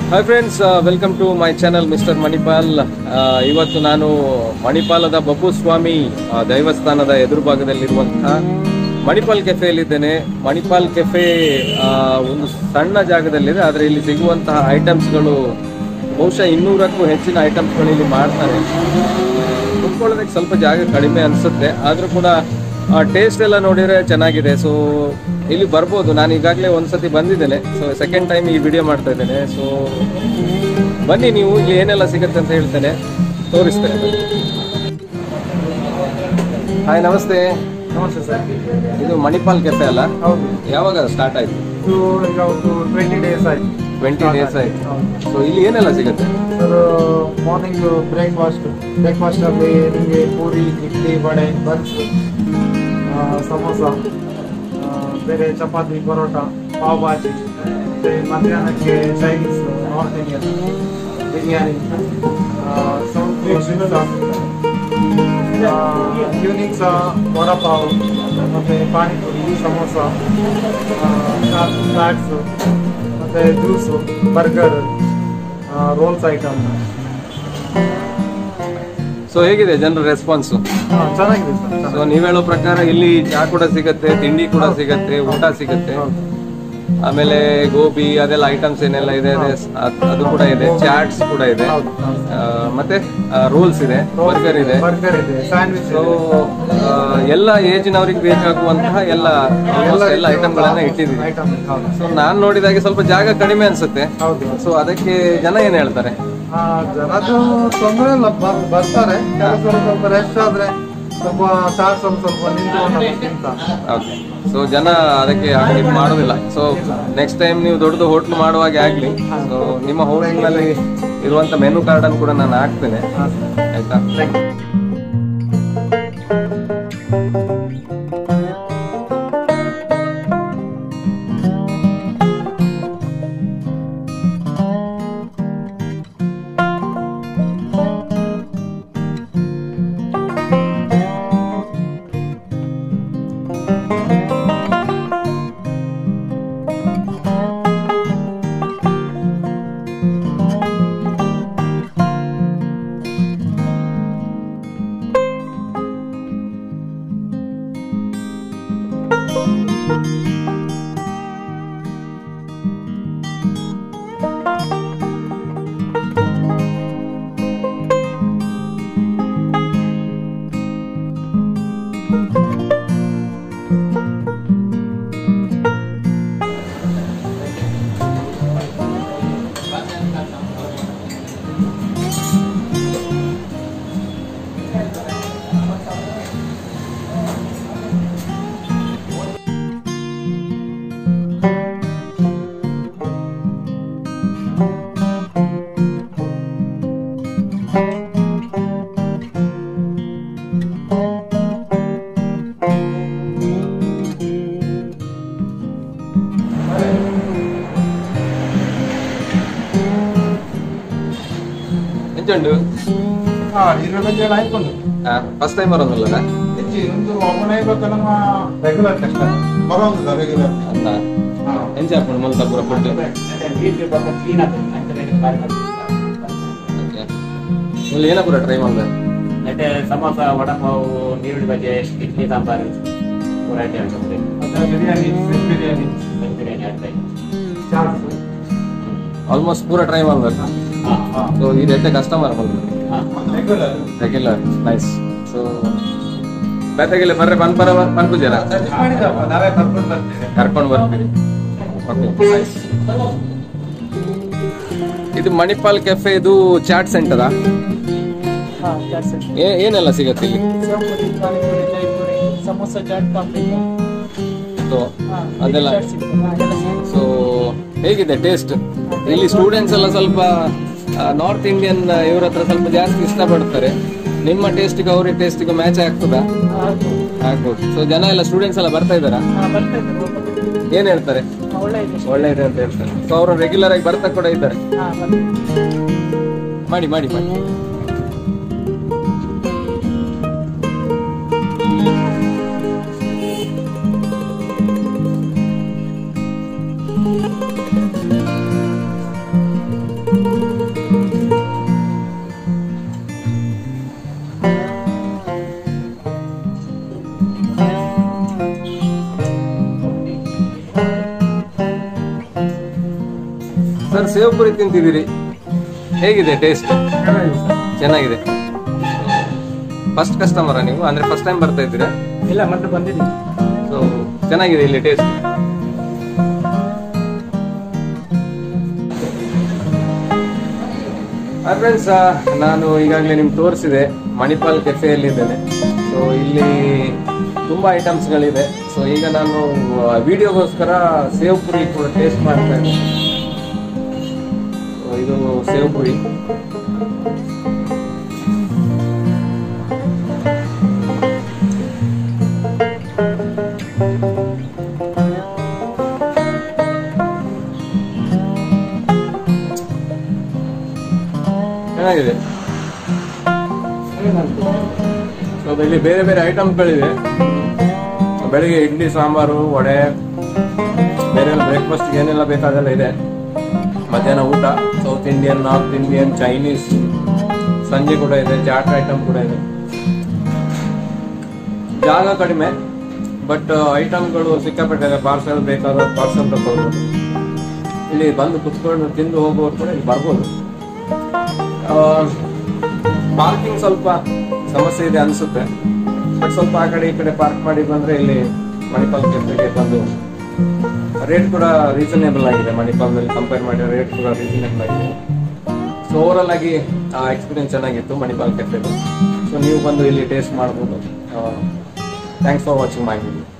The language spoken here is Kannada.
Hi friends welcome to my channel mister Manipal ಆ, ಇವತ್ತು ನಾನು ಮಣಿಪಾಲದ ಬಬ್ಬು ಸ್ವಾಮಿ ಆ, ದೈವಸ್ಥಾನದ ಎದುರು ಭಾಗದಲ್ಲಿರುವಂತಹ ಮಣಿಪಾಲ್ ಕೆಫೆಯಲ್ಲಿದ್ದೇನೆ ಮಣಿಪಾಲ್ ಕೆಫೆ ಆ, ಒಂದು ಸಣ್ಣ ಜಾಗದಲ್ಲಿದೆ ಆದರೆ ಇಲ್ಲಿ ಸಿಗುವಂತಹ ಐಟಮ್ಸ್ಗಳು ಬಹುಶಃ ಇನ್ನೂರಕ್ಕೂ ಹೆಚ್ಚಿನ ಐಟಮ್ಸ್ಗಳು ಇಲ್ಲಿ ಮಾಡ್ತಾರೆ ಕುತ್ಕೊಳ್ಳೋದಕ್ಕೆ ಸ್ವಲ್ಪ ಜಾಗ ಕಡಿಮೆ ಅನಿಸುತ್ತೆ ಆದರೂ ಕೂಡ ಟೇಸ್ಟ್ ಎಲ್ಲ ನೋಡಿದ್ರೆ ಚೆನ್ನಾಗಿದೆ ಸೊ ಇಲ್ಲಿ ಬರ್ಬೋದು ನಾನು ಈಗಾಗಲೇ ಒಂದ್ಸತಿ ಬಂದಿದ್ದೇನೆ ಸೊ ಸೆಕೆಂಡ್ ಟೈಮ್ ಈ ವಿಡಿಯೋ ಮಾಡ್ತಾ ಇದ್ದೇನೆ ಸೊ ಬನ್ನಿ ನೀವು ಇಲ್ಲಿ ಏನೆಲ್ಲ ಸಿಗುತ್ತೆ ಅಂತ ಹೇಳ್ತೇನೆ ತೋರಿಸ್ತೇನೆ ಬನ್ನಿ. ಹಾಯ್ ನಮಸ್ತೆ ನಮಸ್ತೆ ಸರ್ ಇದು ಮಣಿಪಾಲ್ ಕೆಫೆ ಅಲ್ಲ ಹೌದು ಯಾವಾಗ ಸ್ಟಾರ್ಟ್ ಆಯ್ತು ಇದು ಈಗ ಒಂದು ಟ್ವೆಂಟಿ ಡೇಸ್ ಆಯ್ತು ಟ್ವೆಂಟಿ ಡೇಸ್ ಆಯ್ತು ಹೌದು. ಸೊ ಇಲ್ಲಿ ಏನೆಲ್ಲ ಸಿಗುತ್ತೆ ಸರ್ ಮಾರ್ನಿಂಗ್ ಬ್ರೇಕ್ಫಾಸ್ಟ್ ಬ್ರೇಕ್ಫಾಸ್ಟ್ ಅಲ್ಲಿ ನಿಮಗೆ ಪೂರಿ ಇಡ್ಲಿ ವಡೆ ಬನ್ಸ್ ಸಮೋಸ ಆ, ಬೇರೆ ಚಪಾತಿ ಪರೋಟ ಪಾವ್ ಭಾಜಿ ಮತ್ತೆ ಮಧ್ಯಾಹ್ನಕ್ಕೆ Chinese North Indian biryani South evening ಸಹ ವಡಪಾವ್ ಮತ್ತೆ ಪಾನಿಪುರಿ ಸಮೋಸ ಸ್ನಾಕ್ಸ್ ಮತ್ತೆ juice burger rolls item so ಹೇಗಿದೆ ಜನರ ರೆಸ್ಪಾನ್ಸು ಚೆನ್ನಾಗಿದೆ ಸರ್ ಸೊ ನೀವ್ ಹೇಳೋ ಪ್ರಕಾರ ಇಲ್ಲಿ ಚಾ ಕೂಡ ಸಿಗತ್ತೆ ತಿಂಡಿ ಕೂಡ ಸಿಗತ್ತೆ ಊಟ ಸಿಗತ್ತೆ ಹೌದು. ಆಮೇಲೆ ಗೋಬಿ ಅದೆಲ್ಲ ಐಟಮ್ಸ್ ಏನೆಲ್ಲ ಇದೆ ಅದೇ ಸ್- ಅದ್- ಅದು ಕೂಡ ಇದೆ ಚಾಟ್ಸ್ ಕೂಡ ಇದೆ ಹೌದು, ಹೌದು. ಆ, ಮತ್ತೆ ರೋಲ್ಸ್ ಇದೆ ಬರ್ಗರ್ ಇದೆ ಬರ್ಗರ್ ಇದೆ ಸ್ಯಾಂಡ್ವಿಚ್ ಸೊ ಎಲ್ಲ ಏಜಿನವ್ರಿಗೆ ಬೇಕಾಗುವಂತಹ ಎಲ್ಲ almost ಎಲ್ಲ ಐಟಮ್ಗಳನ್ನ ಇಟ್ಟಿದ್ದೀವಿ ಐಟಮ್ ಹೌದು ಸೊ ನಾನ್ ನೋಡಿದಾಗೆ ಸ್ವಲ್ಪ ಜಾಗ ಕಡಿಮೆ ಅನ್ಸುತ್ತೆ ಹೌದು ಸೊ ಅದಕ್ಕೆ ಜನ ಏನ್ ಹೇಳ್ತಾರೆ ಆ, ಜನದ್ದು ತೊಂದರೆ ಇಲ್ಲ ಬರ್- ಬರ್ತಾರೆ ಕೆಲಸ ಸ್ವಲ್ಪ ರೆಸ್ಟ್ ಆದ್ರೆ ಸ್ವಲ್ಪ ಚಾರ್ಜ್ ಸ್ವಲ್ಪ ಸ್ವಲ್ಪ ನಿಂತು ಅಂತ ಓಕೆ ಸೊ ಜನ ಅದಕ್ಕೆ ಹಾಗೆ ಇದ್ ಮಾಡೋದಿಲ್ಲ ಸೊ ನೆಕ್ಸ್ಟ್ ಟೈಮ್ ನೀವು ದೊಡ್ಡದು ಹೋಟ್ಲ್ ಮಾಡುವಾಗೆ ಆಗ್ಲಿ ಸೊ ನಿಮ್ಮ ಹೋಟೆಲ್ನಲ್ಲಿ ಇರುವಂತ ಮೆನು ಕಾರ್ಡ್ ಅನ್ನು ಕೂಡ ನಾನು ಹಾಕ್ತೇನೆ ಆಯ್ತಾ ಎಂಚುಂಡು ಹಾ ಈರುಳ್ಳಿ ಆಯ್ಕೊಂಡು ಫಸ್ಟ್ ಟೈಮ್ ಬರೋದಿಲ್ಲ ಹೆಚ್ಚಿ ಒಂದು ಒಮ್ಮನೆ ಗೊತ್ತ ನಮ್ಮ ರೆಗ್ಯುಲರ್ ಕಸ್ಟಮರ್ ಬರೋದು ರೆಗ್ಯುಲರ್ ಅಂತ ಎಂಚ ಹಾಕೊಂಡು ಮೂಲತ ಪೂರ ಫುಡ್ ಇಲ್ಲಿ ಏನ ಪೂರ ಟ್ರೈ ಮಾಡಿದೆ ಮತ್ತೆ ಸಮೋಸ ವಡಪಾವ್ ನೀರುಳ್ಳಿ ಬಜೆ ಇಡ್ಲಿ ಸಾಂಬಾರು ವೆರೈಟಿ ಆಗ್ತದೆ ಮತ್ತೆ ಬಿರಿಯಾನಿ ಫಿಶ್ ಬಿರಿಯಾನಿ ಬಿರಿಯಾನಿ ಆಗ್ತದೆ ಚಾಟ್ಸ್ ಆಲ್ಮೋಸ್ಟ್ ಪೂರ ಟ್ರೈ ಮಾಡಿದೆ ಸೊ ಈ ರೀತಿ ಕಸ್ಟಮರ್ ಬಂದ್ರು ರೆಗ್ಯುಲರ್ ರೆಗ್ಯುಲರ್ ನೈಸ್ ಸೊ ಬೇತಾಗಿಲ್ಲ ಬರ್ರೆ ಬನ್ ಪರ ಬನ್ ಪೂಜಾರ ಮಾಡಿದಪ್ಪ ನಾವೇ ಕರ್ಕೊಂಡು ಬರ್ತೇವೆ ಕರ್ಕೊಂಡು ಬರ್ತೀವಿ ಓಕೆ ಇದು ಮಣಿಪಾಲ್ ಕೆಫೆ ಇದು ಚಾಟ್ ಸೆಂಟರಾ ಹಾ ಚಾಟ್ ಸೆಟ್ ಏನೆಲ್ಲ ಸಿಗತ್ತೆ ಇಲ್ಲಿ ಸೇವ್ಪುರಿ ಪಾನಿಪುರಿ ಜೈಪುರಿ ಸಮೋಸ ಚಾಟ್ ಪಾಪಡಿ ಸೊ ಹಾ ಅದೆಲ್ಲ ಚಾಟ್ ಸಿಗ್ತದೆ ಹಾ, ಎಲ್ಲ ಸಿಗ್ತದೆ. ಸೊ ಹೇಗಿದೆ ಟೇಸ್ಟ್ ಇಲ್ಲಿ ಸ್ಟೂಡೆಂಟ್ಸ್ ಎಲ್ಲ ಸ್ವಲ್ಪ ನಾರ್ತ್ ಇಂಡಿಯನ್ ಇವ್ರ ಹತ್ರ ಸ್ವಲ್ಪ ಜಾಸ್ತಿ ಇಷ್ಟಪಡ್ತಾರೆ ನಿಮ್ಮ ಟೇಸ್ಟಿಗೆ ಅವ್ರ ಟೇಸ್ಟಿಗೆ ಮ್ಯಾಚ್ ಆಗ್ತದಾ ಹಾ, ಆಗ್ಬೋದು. ಆಗ್ಬೋದು ಸೊ ಜನ ಎಲ್ಲ ಸ್ಟೂಡೆಂಟ್ಸ್ ಎಲ್ಲ ಬರ್ತಾ ಇದ್ದಾರಾ ಹಾ, ಬರ್ತಾ ಇದ್ದಾರೆ ಒಬ್ಬೊಬ್ರು. ಏನ್ ಹೇಳ್ತಾರೆ ಹಾ, ಒಳ್ಳೆ ಇದೆ ಒಳ್ಳೆ ಇದೆ ಅಂತ ಹೇಳ್ತಾರೆ ಸೊ ಅವರು ರೆಗ್ಯುಲರ್ ಆಗಿ ಬರ್ತಾ ಕೂಡ ಇದ್ದಾರೆ ಹಾ ಬರ್ತಾ ಮಾಡಿ ಮಾಡಿ ಮಾಡಿ ಸೇವ್ ಪುರಿ ತಿಂತಿದ್ದೀರಿ ಹೇಗಿದೆ ಟೇಸ್ಟ್ ಚೆನ್ನಾಗಿದೆ ಫಸ್ಟ್ ಕಸ್ಟಮರ ನೀವು ಅಂದ್ರೆ ಫಸ್ಟ್ ಟೈಮ್ ಬರ್ತಾ ಇದ್ದೀರಾ ಇಲ್ಲ ಮತ್ತೆ ಬಂದಿದ್ದೀನಿ ಸೊ ಚೆನ್ನಾಗಿದೆ ಇಲ್ಲಿ ಟೇಸ್ಟ್ ಫ್ರೆಂಡ್ಸ್ ನಾನು ಈಗಾಗಲೇ ನಿಮ್ಗೆ ತೋರಿಸಿದೆ ಮಣಿಪಾಲ್ ಕೆಫೆಯಲ್ಲಿದ್ದೇನೆ ಸೊ ಇಲ್ಲಿ ತುಂಬಾ ಐಟಮ್ಸ್ಗಳಿದೆ ಸೊ ಈಗ ನಾನು ವಿಡಿಯೋಗೋಸ್ಕರ ಸೇವ್ ಪುರಿ ಕೂಡ ಟೇಸ್ಟ್ ಮಾಡ್ತಾ ಇದ್ದೇನೆ So, ಇದು ಸೇವ್ ಪುರಿ ಚೆನ್ನಾಗಿದೆ ಸೊ ಇಲ್ಲಿ ಬೇರೆ ಬೇರೆ ಐಟಮ್ಗಳಿವೆ ಬೆಳಿಗ್ಗೆ ಇಡ್ಲಿ ಸಾಂಬಾರು ವಡೆ ಬೇರೆ ಬ್ರೇಕ್ಫಾಸ್ಟ್ ಏನೆಲ್ಲ ಬೇಕಾದೆಲ್ಲ ಇದೆ ಮಧ್ಯಾಹ್ನ ಊಟ South Indian North Indian Chinese ಸಂಜೆ ಕೂಡ ಇದೆ ಚಾಟ್ ಐಟಮ್ ಕೂಡ ಇದೆ ಜಾಗ ಕಡಿಮೆ ಬಟ್ ಐಟಮ್ಗಳು ಸಿಕ್ಕಾಪಟ್ಟೆ ಇದೆ ಪಾರ್ಸೆಲ್ ಬೇಕಾದ ಪಾರ್ಸೆಲ್ ತಗೊಳ್ಬೋದು ಇಲ್ಲಿ ಬಂದು ಕುತ್ಕೊಂಡು ತಿಂದು ಹೋಗುವವರು ಕೂಡ ಇಲ್ಲಿ ಬರ್ಬೋದು ಪಾರ್ಕಿಂಗ್ ಸ್ವಲ್ಪ ಸಮಸ್ಯೆ ಇದೆ ಅನ್ಸುತ್ತೆ ಬಟ್ ಸ್ವಲ್ಪ ಆ ಕಡೆ ಈ ಕಡೆ ಪಾರ್ಕ್ ಮಾಡಿ ಬಂದ್ರೆ ಇಲ್ಲಿ ಮಣಿಪಾಲ್ ಕೆಫೆಗೆ ಬಂದು ರೇಟ್ ಕೂಡ ರೀಸನೇಬಲ್ ಆಗಿದೆ ಮಣಿಪಾಲ್ ನಲ್ಲಿ ಕಂಪೇರ್ ಮಾಡಿದ್ರೆ ರೇಟ್ ಕೂಡ ರೀಸನೇಬಲ್ ಆಗಿದೆ ಸೊ ಓವರಾಲ್ ಆಗಿ ಆ ಎಕ್ಸ್ಪೀರಿಯನ್ಸ್ ಚೆನ್ನಾಗಿತ್ತು ಮಣಿಪಾಲ್ ಕೆಫೆದು ಸೊ ನೀವು ಬಂದು ಇಲ್ಲಿ ಟೇಸ್ಟ್ ಮಾಡ್ಬೋದು thanks for watching my video